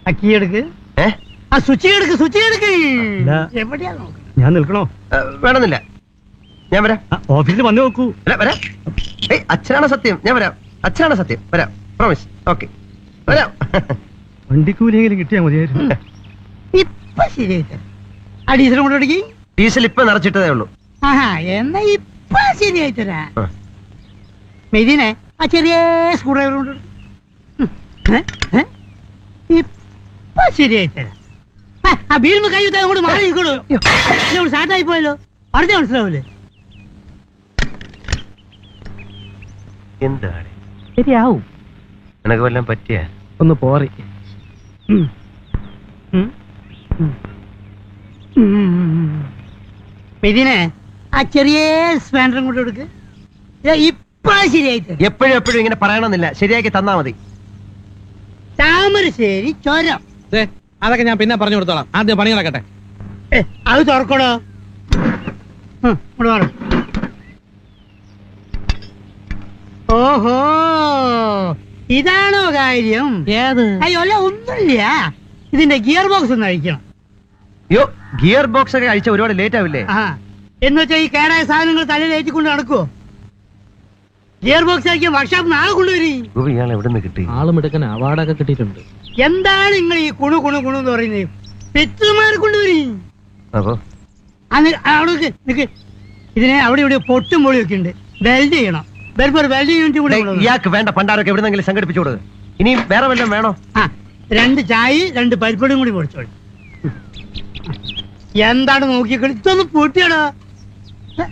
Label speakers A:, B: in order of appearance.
A: ആ കീ എടുക്ക്
B: ഏ
A: ആ സ്വിച്ച് എടുക്ക് സ്വിച്ച് എടുക്ക്
C: ഇല്ല.
A: എവിടെയാ നോക്കുന്നത്
C: ഞാൻ നിൽക്കണോ
B: ഏ, വേണമെന്നില്ല ഞാൻ വരാം
C: ആ, ഓഫീസിൽ വന്നു നോക്കൂ
B: അല്ല വരാം ഏയ് അച്ഛനാണ് സത്യം ഞാൻ വരാം അച്ഛനാണ് സത്യം വരാം പ്രോമിസ് ഓക്കെ വരാം
C: വണ്ടിക്കൂലിയെങ്കിലും കിട്ടിയാൽ മതിയായിരുന്നു
A: ഇപ്പൊ ശരിയായി തരാം ആ ഡീസൽ കൊണ്ട് എടുക്കി
B: ഡീസൽ ഇപ്പൊ നിറച്ചിട്ടതേ ഉള്ളൂ
A: ആഹാ എന്നാ ഇപ്പൊ ശരിയായി തരാ
B: ആ.
A: മെയ്തീനെ ആ ചെറിയ സ്ക്രൂ ഡ്രൈവർ കൊണ്ട് എടുക്ക്. ഉം. ഏ? ഏ? ഇപ്പൊ ശരിയായി തരാം ആ, ആ ബീൽമ കൈ വിട്ടാൽ അങ്ങോട്ട് മാറി നിൽക്കണോ സ്റ്റാർട്ടായി പോയല്ലോ പറഞ്ഞ മനസ്സിലാവൂലേ
B: എന്താണ്
C: ശരിയാവും
B: നിനക്ക് വല്ലതും പറ്റിയ
C: ഒന്ന് പോറി
A: ഉം. ഉം. ഉം. ഉം. മെയ്തീനെ ആ ചെറിയ സ്പാൻഡറും കൊണ്ട് എടുക്ക് ദേ ഇപ്പൊ ശരിയായി തരാം
B: എപ്പോഴും എപ്പോഴും ഇങ്ങനെ പറയണമെന്നില്ല ശരിയാക്കി തന്നാ മതി
A: താമരശ്ശേരി ചുരം
D: ദേ, അതൊക്കെ ഞാൻ പിന്നെ പറഞ്ഞു കൊടുത്തോളാം ആദ്യം പണി നടക്കട്ടെ
A: ഏ, അത് തുറക്കണോ ഉം, ഇങ്ങോട്ട് മാറ്. ഓഹോ ഇതാണോ കാര്യം
D: ഏത്
A: അയ്യോ അല്ല ഒന്നുമില്ല ഇതിന്റെ ഗിയർ ബോക്സ് ഒന്ന് അഴിക്കണം
B: യോ ഗിയർ ബോക്സ് ഒക്കെ അഴിച്ച ഒരുപാട് ലേറ്റ് ആവില്ലേ
A: ആ എന്ന് വെച്ചാൽ ഈ കേടായ സാധനങ്ങൾ തലയിൽ ഏറ്റിക്കൊണ്ട് നടക്കുവോ ഗിയർ ബോക്സ് അഴിക്കാൻ വർക്ക്ഷോപ്പ് നാളെ കൊണ്ടുവരും
B: ഗോപി ഇയാൾ എവിടെ നിന്ന് കിട്ടി
D: ആളും എടുക്കാൻ അവാർഡൊക്കെ കിട്ടിയിട്ടുണ്ട്
A: എന്താണ് നിങ്ങൾ ഈ കുണു കുണു കുണു എന്ന് പറയുന്നത് പെറ്റുമാരെ കൊണ്ടുവരും
B: അപ്പോ
A: അന്ന് അവിടെ നിക്ക്, നിക്ക്. ഇതിനെ അവിടെ ഇവിടെ പൊട്ടും പൊളിയൊക്കെ ഉണ്ട് വെൽഡ് ചെയ്യണം വരുമ്പോ ഒരു വെൽഡ് യൂണിറ്റ് കൂടെ
B: ഡേയ്,
A: കൊണ്ടുവരണം.
B: ഇയാൾക്ക് വേണ്ട പണ്ടാരൊക്കെ എവിടെന്നെങ്കിലും സംഘടിപ്പിച്ചു കൊടുക്ക് ഇനി വേറെ വല്ലതും വേണോ
A: ആ രണ്ട് ചായ രണ്ട് പരിപ്പടിയും കൂടി പൊടിച്ചോളി എന്താണ് നോക്കിക്കളി ഇതൊന്ന് പൊട്ടിയടാ